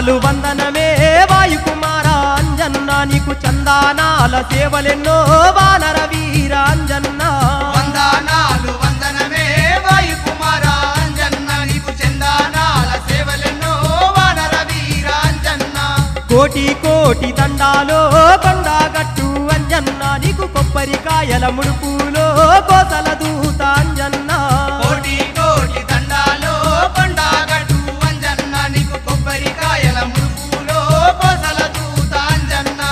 వందనాలు వందనమే వాయుకుమార అంజన్న నీకు చందానాల సేవలెన్నో వానర వీర అంజన్న వందనాలు వందనమే వాయుకుమార అంజన్న నీకు చందానాల సేవలెన్నో వానర వీరాంజన్న కోటి కోటి దండాలో కొండగట్టు అంజన్న నీకు కొబ్బరికాయల ముడుపులో కోసల దూత అంజన్న కోటి కోటి దండాలో కొండగట్టు అంజన్న నీకు కొబ్బరికాయల ముడుపులో కోసల దూత అంజన్న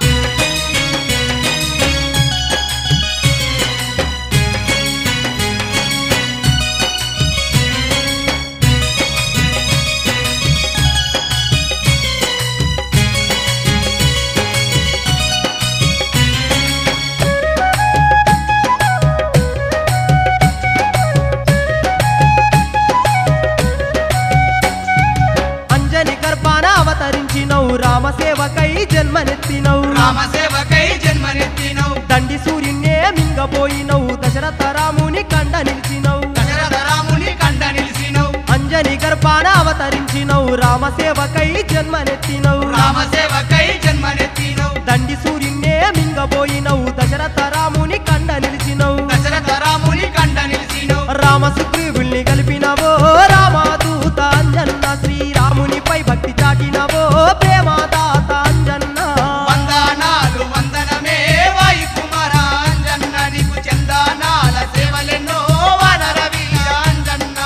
అంజని గర్భాన అవతరించినవు రామసేవకై జన్మనెత్తినవు రామ సేవకై జన్మనెత్తినవు దండి సూర్యున్నే మింగపోయినవు దశరథ రాముని కండ నిలిచినవు దశరథ రాముని కండ నిలిసినవు అంజని గర్భాన అవతరించినవు రామసేవకై జన్మనెత్తినవు రామ సేవకై జన్మనెత్తినవు దండి సూర్యున్నే మింగపోయినవు దశరథ రాముని కండ నిలిచినవు దశరథ రాముని కండ నిలిసినవు రామ సుగ్రీవుల్ని కలిపినవో రామదూత అంజన్న శ్రీరామునిపై భక్తి చాటినవో ప్రేమదాత అంజన్న వందనాలు వందనమే వాయుకుమార అంజన్న నీకు చందానాల సేవలెన్నో వానర వీరాంజన్న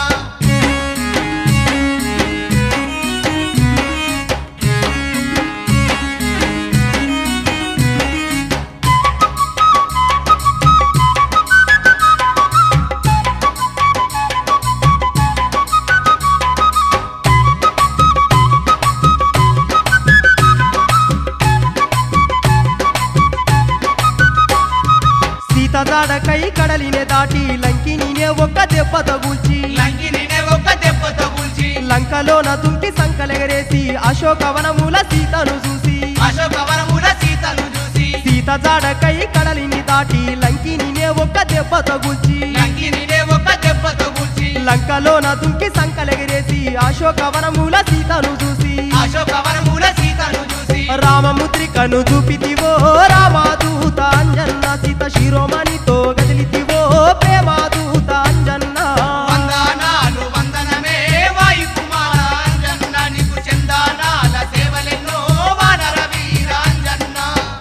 సీత దాడకై కడలినే దాటి లంకినినే ఒక్క దెబ్బ తగుల్చి లంకినినే ఒక్క దెబ్బతో కూల్చి లంకలోన దుంకి సంకలెగరేసి అశోకవనముల సీతను చూసి అశోకవనముల సీతను చూసి సీత జాడకై కడలిని దాటి లంకినినే ఒక్క దెబ్బ తగుల్చి లంకినినే ఒక్క దెబ్బతో కూల్చి లంకలోన దుంకి సంకలెగరేసి అశోకవనముల సీతను చూసి అశోకవనముల సీతను చూసి రామముద్రికను చూపితివో రామదూత అంజన్న సీత శిరోమణితో గదిలితివో ప్రేమదూత అంజన్న వందనాలు వందనమే వాయుకుమార అంజన్న నీకు చందానాల సేవలెన్నో వానర వీరాంజన్న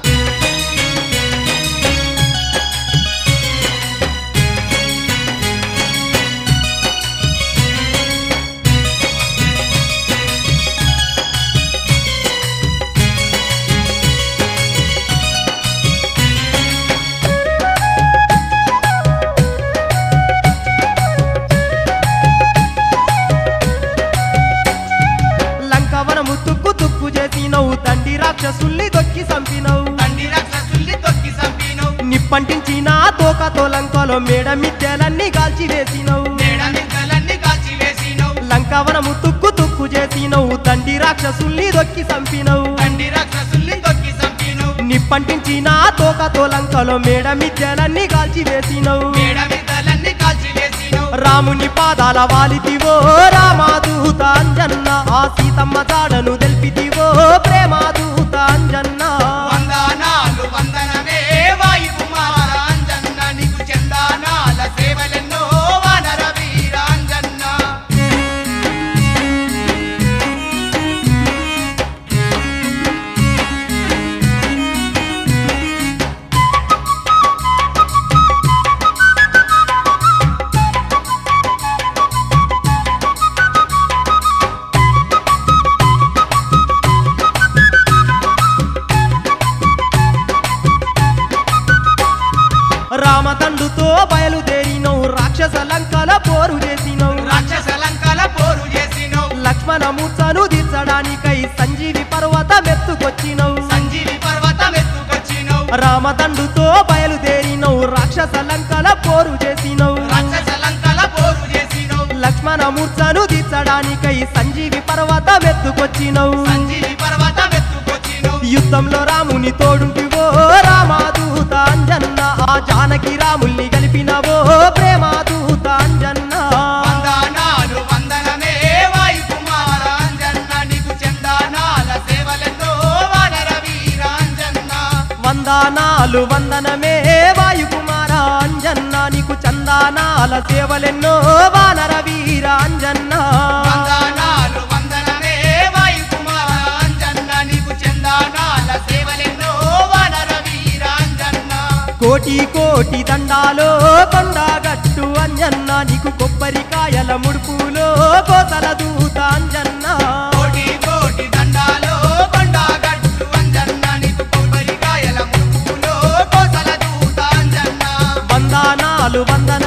లంకవనము తుక్కు తుక్కు చేసినవు దండి రాక్షసుల్ని దొక్కి చంపినవు తండ్రి రాక్షసుల్ని తొక్కి చంపినవు నిప్పంటించిన తోకతో లంకలో మేడ మిద్దెలన్నీ కాల్చి వేసినవు మేడ మిద్దలన్నీ కాల్చి వేసినవు లంకవనము తుక్కు తుక్కు చేసినవు దండి రాక్షసుల్ని దొక్కి చంపినవు తండ్రి రాక్షసుల్ని తొక్కి చంపినవు నిప్పంటించిన తోకతో లంకలో మేడ మిద్దెలన్నీ కాల్చి వేసినవు మేడ మిద్దలన్నీ కాల్చి వేసినవు రాముని పాదాల వాలితివో రామాదూత అంజన్న ఆ సీతమ్మ జాడను తెల్పితివో ప్రేమాదూత అంజన్న వందనాలు వందనమే వాయుకుమార అంజన్న నీకు చందానాల సేవలెన్నో వానర వీరాంజన్న రామదండుతో బయలుదేరినవు రాక్షస లంకల పోరు చేసినవు రాక్షస లంకల పోరు చేసినవు లక్ష్మణ మూర్ఛను తీర్చడానికై సంజీవి పర్వతం ఎత్తుకొచ్చినవు సంజీవి పర్వతం ఎత్తుకొచ్చినవు రామదండుతో బయలుదేరినవు రాక్షస లంకల పోరు చేసినవు రాక్షస లంకల పోరు చేసినవు లక్ష్మణ మూర్ఛను తీర్చడానికై సంజీవి పర్వతం ఎత్తుకొచ్చినవు సంజీవి పర్వతం ఎత్తుకొచ్చినవు యుద్ధంలో రాముని తోడుంటివో రామాదూత అంజన్న ఆ జానకి రాముల్ని గలిపినవో ప్రేమాదూత అంజన్న వందనాలు వందనమే వాయుకుమార అంజన్న నీకు చందాన వందనాలు వందనమే వాయుకుమార అంజన్న నీకు చందానాల సేవలెన్నో వానర వీర అంజన్న వందనాలు వందనమే వాయుకుమార అంజన్న నీకు చందానాల సేవలెన్నో వానర వీరాంజన్న కోటి కోటి దండాలో కొండగట్టు అంజన్న నీకు కొబ్బరికాయల ముడుపులో కోతల దూత అంజన్న కోటి కోటి దండాలో కొండగట్టు అంజన్న నీకు కొబ్బరికాయల ముక్కులో కోసల దూత అంజన్న వందనాలు వందన